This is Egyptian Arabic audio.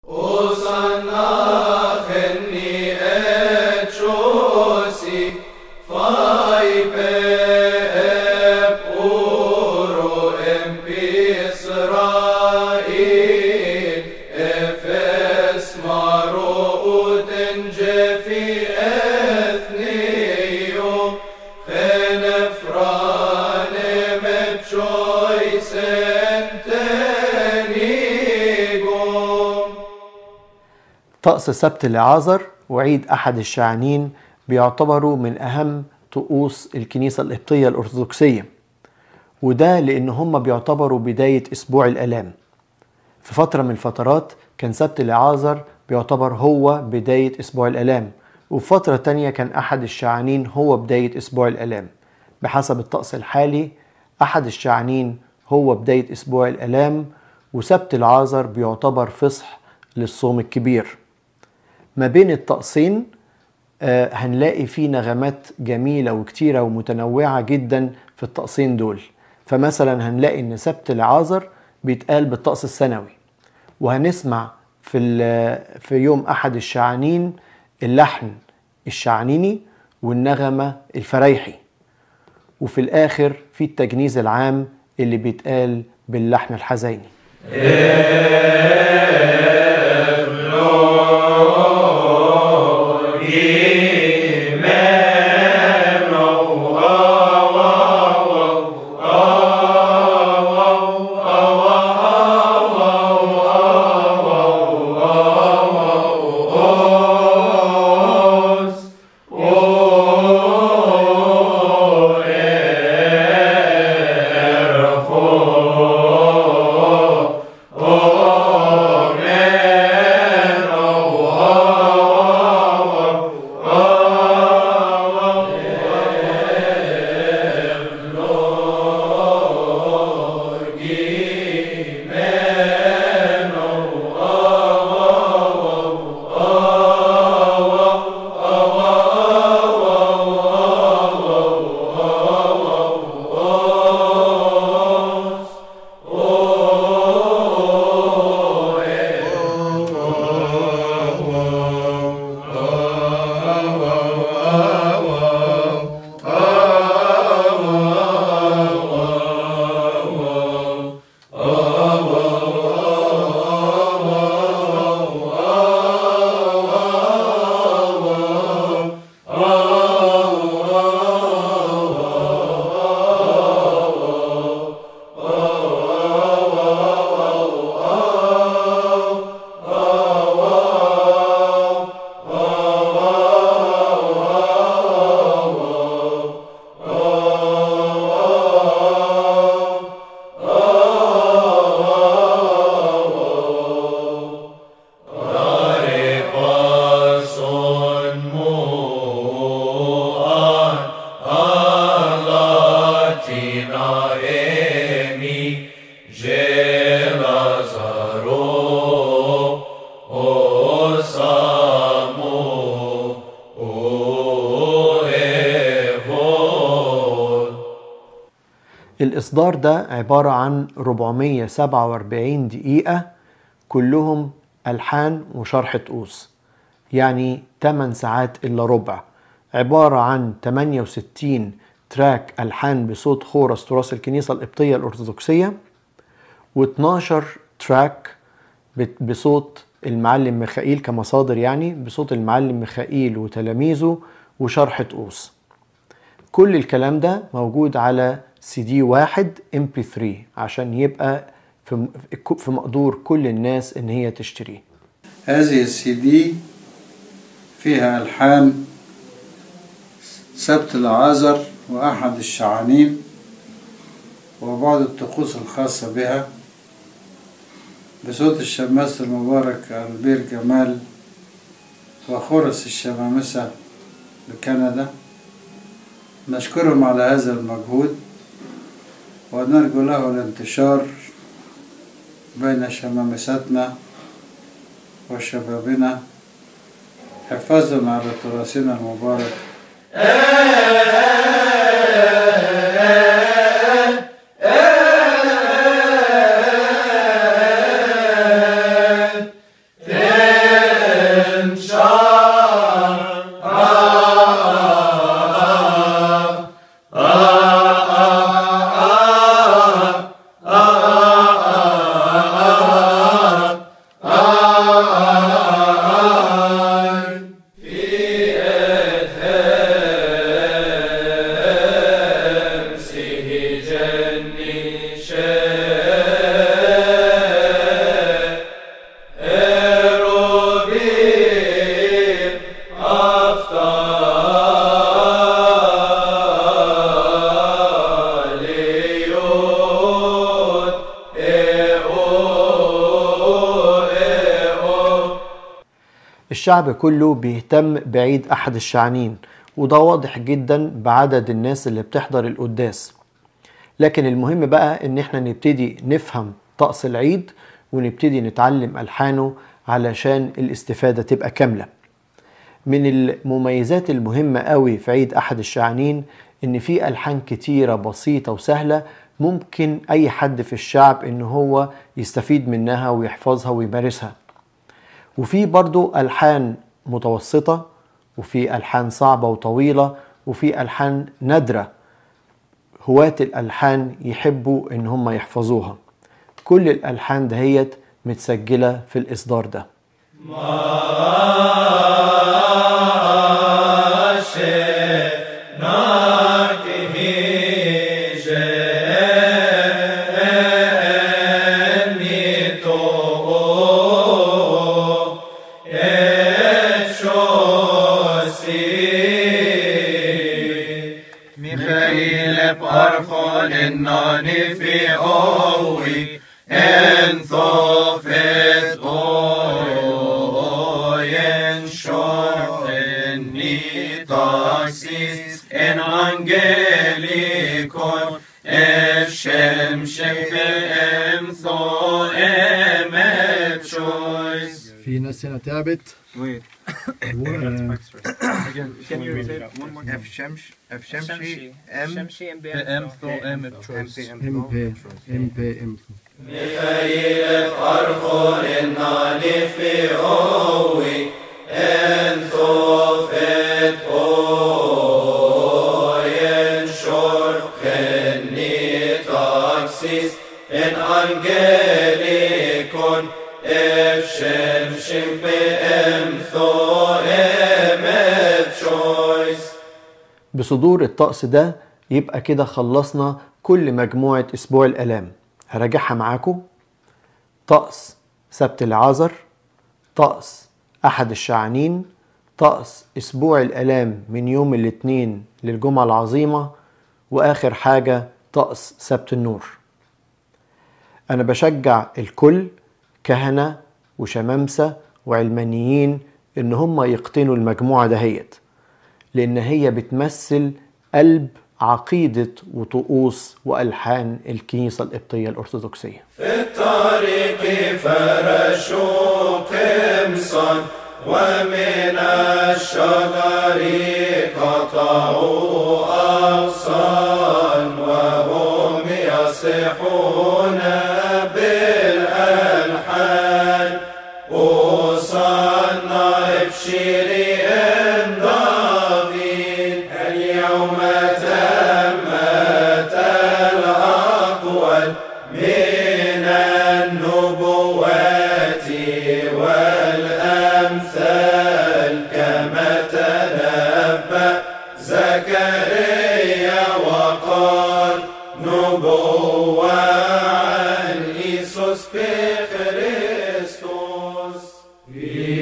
طقس سبت العازر وعيد أحد الشعانين بيعتبروا من أهم طقوس الكنيسة القبطية الأرثوذكسية وده لأن هم بيعتبروا بداية أسبوع الآلام في فترة من الفترات كان سبت العازر بيعتبر هو بداية أسبوع الآلام وفي فترة تانية كان أحد الشعانين هو بداية أسبوع الآلام بحسب الطقس الحالي أحد الشعانين هو بداية أسبوع الآلام وسبت العازر بيعتبر فصح للصوم الكبير ما بين الطقسين آه، هنلاقي فيه نغمات جميلة وكتيرة ومتنوعة جدا في الطقسين دول فمثلا هنلاقي ان سبت العازر بيتقال بالطقس السنوي وهنسمع في, في يوم أحد الشعانين اللحن الشعانيني والنغمة الفريحي وفي الآخر في التجنيز العام اللي بيتقال باللحن الحزيني الإصدار ده عبارة عن 447 دقيقة كلهم ألحان وشرح طقوس يعني 8 ساعات إلا ربع عبارة عن 68 تراك ألحان بصوت خورس تراث الكنيسة القبطية الأرثوذكسية و12 تراك بصوت المعلم ميخائيل كمصادر يعني بصوت المعلم ميخائيل وتلاميذه وشرح طقوس كل الكلام ده موجود على سي دي واحد ام بي 3 عشان يبقى في في مقدور كل الناس ان هي تشتريه هذه السي دي فيها الحان سبت العازر واحد الشعانين وبعض الطقوس الخاصة بها بصوت الشماس المبارك البير جمال وخرس الشمامسة بكندا نشكرهم على هذا المجهود ونرجو له الانتشار بين شمامستنا وشبابنا حفاظا على تراثنا المبارك الشعب كله بيهتم بعيد أحد الشعنين وده واضح جدا بعدد الناس اللي بتحضر القداس لكن المهم بقى ان احنا نبتدي نفهم طقس العيد ونبتدي نتعلم ألحانه علشان الاستفادة تبقى كاملة من المميزات المهمة قوي في عيد أحد الشعنين إن في ألحان كتيرة بسيطة وسهلة ممكن أي حد في الشعب إن هو يستفيد منها ويحفظها ويمارسها وفي برضو ألحان متوسطة وفي ألحان صعبة وطويلة وفي ألحان نادرة هواة الألحان يحبوا إن هم يحفظوها كل الألحان دهيت متسجلة في الإصدار ده Michael parchon en nani fi owi en thofet oyen short en nitaxis en angelikon Eshem shem tho emet choice. في ناس هنا تعبت Wait, و- again, can you repeat it one more time? F شمش F شمشي M The M through M of choice. MP ام بي ام بي ام En angelikon Efshem shim em tho emet choice. بصدور الطقس ده يبقى كده خلصنا كل مجموعة أسبوع الآلام هراجعها معاكم طقس سبت العذر طقس أحد الشعنين طقس أسبوع الآلام من يوم الاثنين للجمعة العظيمة وآخر حاجة طقس سبت النور أنا بشجع الكل كهنة وشمامسة وعلمانيين إن هم يقتنوا المجموعة دهيت لأن هي بتمثل قلب عقيدة وطقوس وألحان الكنيسة القبطية الأرثوذكسية الطريق فرشوا قمصا ومن الشجر قطعوا أغصان وهم يصيحون بالألحان وصلنا بشيري دافيد اليوم تمت الأقوال من النبوات والأمثال كما تنبأ زكريا وقال نبوة عن إيسوس بخريستوس في